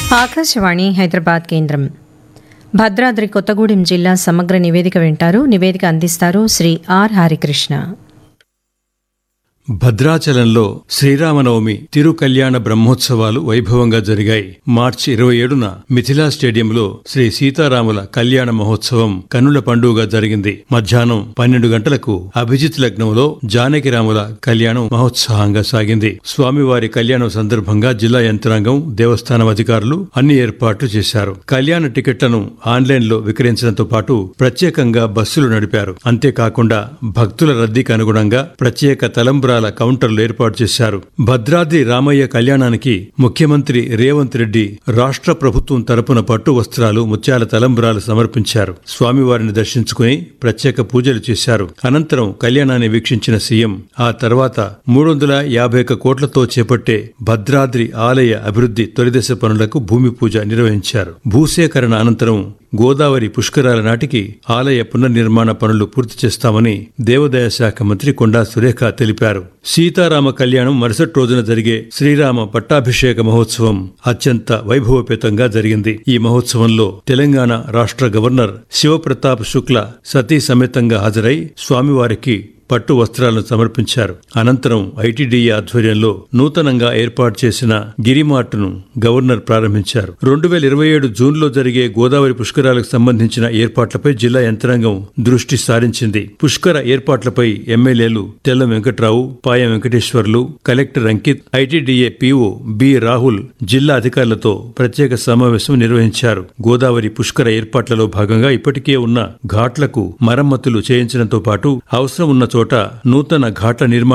ఆకాశవాణి హైదరాబాద్ కేంద్రం భద్రాద్రి కొత్తగూడెం జిల్లా సమగ్ర నివేదిక వింటారు నివేదిక అందిస్తారు శ్రీ ఆర్ హరికృష్ణ భద్రాచలంలో శ్రీరామనవమి తిరు కళ్యాణ బ్రహ్మోత్సవాలు వైభవంగా జరిగాయి మార్చి ఇరవై ఏడున మిథిలా స్టేడియంలో శ్రీ సీతారాముల కళ్యాణ మహోత్సవం కన్నుల పండుగగా జరిగింది మధ్యాహ్నం పన్నెండు గంటలకు అభిజిత్ లగ్నంలో జానకిరాముల కళ్యాణం మహోత్సాహంగా సాగింది స్వామివారి కళ్యాణం సందర్భంగా జిల్లా యంత్రాంగం దేవస్థానం అధికారులు అన్ని ఏర్పాట్లు చేశారు కళ్యాణ టికెట్లను ఆన్లైన్ లో విక్రయించడంతో పాటు ప్రత్యేకంగా బస్సులు నడిపారు అంతేకాకుండా భక్తుల రద్దీకి అనుగుణంగా ప్రత్యేక తలంబ్రాల కౌంటర్లు ఏర్పాటు చేశారు భద్రాద్రి రామయ్య కళ్యాణానికి ముఖ్యమంత్రి రేవంత్ రెడ్డి రాష్ట్ర ప్రభుత్వం తరపున పట్టు వస్త్రాలు ముత్యాల తలంబ్రాలు సమర్పించారు స్వామివారిని దర్శించుకుని ప్రత్యేక పూజలు చేశారు అనంతరం కళ్యాణాన్ని వీక్షించిన సీఎం ఆ తర్వాత మూడు వందల యాభై ఒక్క కోట్లతో చేపట్టే భద్రాద్రి ఆలయ అభివృద్ధి తొలిదశ పనులకు భూమి పూజ నిర్వహించారు భూసేకరణ అనంతరం గోదావరి పుష్కరాల నాటికి ఆలయ పునర్నిర్మాణ పనులు పూర్తి చేస్తామని దేవాదాయ శాఖ మంత్రి కొండా సురేఖ తెలిపారు సీతారామ కళ్యాణం మరుసటి రోజున జరిగే శ్రీరామ పట్టాభిషేక మహోత్సవం అత్యంత వైభవపేతంగా జరిగింది ఈ మహోత్సవంలో తెలంగాణ రాష్ట్ర గవర్నర్ శివప్రతాప్ శుక్ల సతీ సమేతంగా హాజరై స్వామివారికి పట్టు వస్త్రాలను సమర్పించారు అనంతరం ఐటీడీఏ ఆధ్వర్యంలో నూతనంగా ఏర్పాటు చేసిన గిరిమార్ట్ను గవర్నర్ ప్రారంభించారు రెండు వేల ఇరవై ఏడు జూన్లో జరిగే గోదావరి పుష్కరాలకు సంబంధించిన ఏర్పాట్లపై జిల్లా యంత్రాంగం దృష్టి సారించింది పుష్కర ఏర్పాట్లపై ఎమ్మెల్యేలు Tella Venkatrao Payam Venkateswarlu collector Ankit I T D A P O B Rahul జిల్లా అధికారులతో ప్రత్యేక సమావేశం నిర్వహించారు గోదావరి పుష్కర ఏర్పాట్లలో భాగంగా ఇప్పటికే ఉన్న ఘాట్లకు మరమ్మతులు చేయించడంతో పాటు అవసరం ఉన్న చోట నూతన ఘాట్ల నిర్మాణం